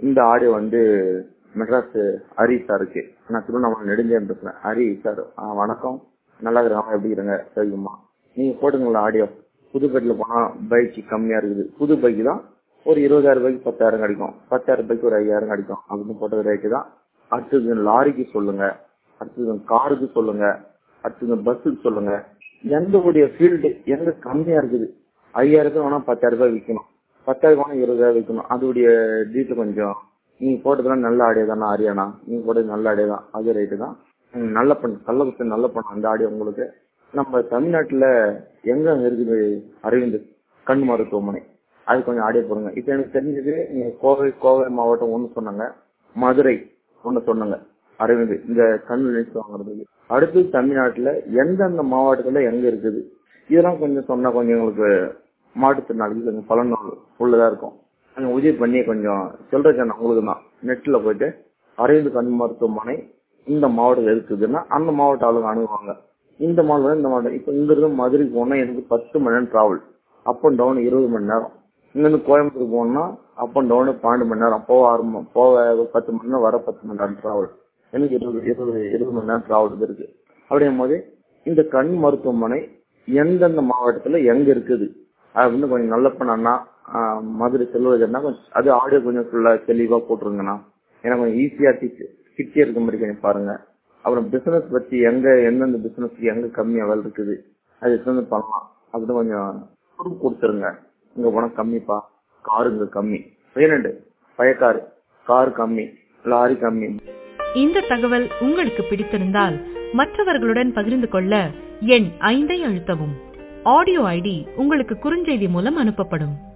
இந்த ஆடியோ வந்து மெட்ராஸ் ஹரி சாருக்கு நான் திருவண்ணாமலை நெடுஞ்சேன் பேசுறேன் ஹரி சார் ஆ, வணக்கம் நல்லா இருக்கிறாங்க எப்படி இருங்க சரிங்கம்மா நீங்க போட்டுங்களா ஆடியோ புதுப்பேட்டில் போனா பைக் கம்மியா இருக்குது புது பைக் தான் ஒரு இருபதாயிரம் ரூபாய்க்கு பத்தாயிரம் கிடைக்கும் பத்தாயிரம் ரூபாய்க்கு ஒரு ஐயாயிரம் கிடைக்கும் அப்படின்னு போட்டது ரேட்டு தான் அடுத்தது லாரிக்கு சொல்லுங்க அடுத்தது காருக்கு சொல்லுங்க அடுத்தது பஸ்ஸுக்கு சொல்லுங்க எந்த உடைய ஃபீல்டு எங்க கம்மியா இருக்குது ஐயாயிரத்துக்கு வேணா பத்தாயிரம் ரூபாய் விற்கணும் பத்தாயிரம் வேணா இருபதாயிரம் விற்கணும் அதோடைய டீட்டெயில் கொஞ்சம் நீங்க போட்டதெல்லாம் நல்ல ஆடியோ தானே ஹரியானா நீங்க போட்டது நல்ல ஆடியோ தான் அதே ரேட்டு தான் ம், நல்ல பண்ணு கள்ளக்குத்து நல்ல பண்ணு அந்த ஆடியோ உங்களுக்கு நம்ம தமிழ்நாட்டுல எங்க இருக்குது அரவிந்த் கண் மருத்துவமனை அது கொஞ்சம் ஆடியோ போடுங்க இப்ப எனக்கு தெரிஞ்சது நீங்க கோவை கோவை மாவட்டம் ஒண்ணு சொன்னாங்க மதுரை ஒண்ணு சொன்னாங்க அரவிந்த் இந்த கண் லென்ஸ் வாங்குறதுக்கு அடுத்து தமிழ்நாட்டுல எந்தெந்த மாவட்டத்துல எங்க இருக்குது இதெல்லாம் கொஞ்சம் சொன்னா கொஞ்சம் உங்களுக்கு மாற்றுத்திறனாளிக்கு கொஞ்சம் பலன் உள்ளதா இருக்கும் கொஞ்சம் உதவி பண்ணி கொஞ்சம் சொல்றேன் உங்களுக்கு தான் நெட்ல போயிட்டு அரவிந்த் கண் மருத்துவமனை இந்த மாவட்டம் இருக்குதுன்னா அந்த மாவட்ட ஆளுங்க அணுகுவாங்க இந்த மாவட்டம் இந்த மாவட்டம் இப்ப இங்க இருந்து மதுரைக்கு போனா எனக்கு பத்து மணி நேரம் டிராவல் அப் அண்ட் டவுன் இருபது மணி நேரம் இங்க இருந்து கோயம்புத்தூர் போகணும்னா அப் அண்ட் டவுன் பன்னெண்டு மணி நேரம் போக ஆறு மணி- போக பத்து மணி நேரம் வர பத்து மணி நேரம் டிராவல் எனக்கு இருபது இருபது இருபது மணி நேரம் டிராவல் இருக்கு அப்படியும் போது இந்த கண் மருத்துவமனை எந்தெந்த மாவட்டத்துல எங்க இருக்குது அப்படின்னு கொஞ்சம் நல்ல பண்ணா மதுரை செல்வதா கொஞ்சம் அது ஆடியோ கொஞ்சம் ஃபுல்லா தெளிவா போட்டுருங்கண்ணா ஏன்னா கொஞ்சம் ஈஸியா கிட்டே இருக்க மாதிரி கொஞ்சம் பாருங்க அப்புறம் பிசினஸ் பத்தி எங்க எந்தெந்த பிசினஸ் எங்க கம்மியா வேலை இருக்குது அது எடுத்து பண்ணலாம் அப்படின்னு கொஞ்சம் proof கொடுத்துருங்க இங்க போனா கம்மிப்பா காருங்க கம்மி வேணுண்டு பயக்காரு கார் கம்மி லாரி கம்மி இந்த தகவல் உங்களுக்கு பிடித்திருந்தால் மற்றவர்களுடன் பகிர்ந்து கொள்ள எண் ஐந்தை அழுத்தவும் ஆடியோ ஐடி உங்களுக்கு குறுஞ்செய்தி மூலம் அனுப்பப்படும்